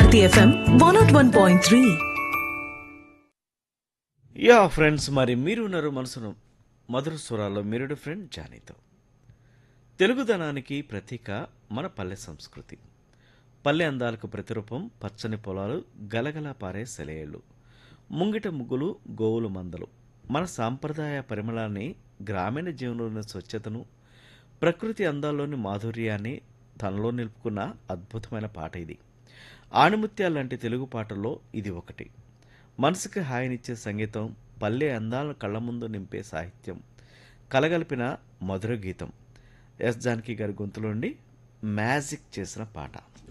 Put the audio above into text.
Bharati FM one nought one point three yeah friends మరి మీరు ఉన్నారు మనసును మధుర స్వరాల్లో మీరుడు ఫ్రెండ్ జానీతో తెలుగుదనానికి ప్రతీక మన పల్లె సంస్కృతి పల్లె అందాలకు ప్రతిరూపం పచ్చని పొలాలు గలగల పారే సెలయేళ్ళు ముంగిట ముగ్గులు గోవులు మందలు మన సాంప్రదాయ పరిమళాన్ని గ్రామీణ జీవనంలోని స్వచ్ఛతను ప్రకృతి అందాల్లోని మాధుర్యాన్ని తనలో నిలుపుకున్న అద్భుతమైన పాట ఇది ఆణిముత్యాల లాంటి తెలుగు పాటల్లో ఇది ఒకటి మనసుకు హాయినిచ్చే సంగీతం పల్లె అందాలను కళ్ళ ముందు నింపే సాహిత్యం కలగలిపిన మధుర గీతం ఎస్ జానకి గారి గొంతులోండి మ్యాజిక్ చేసిన పాట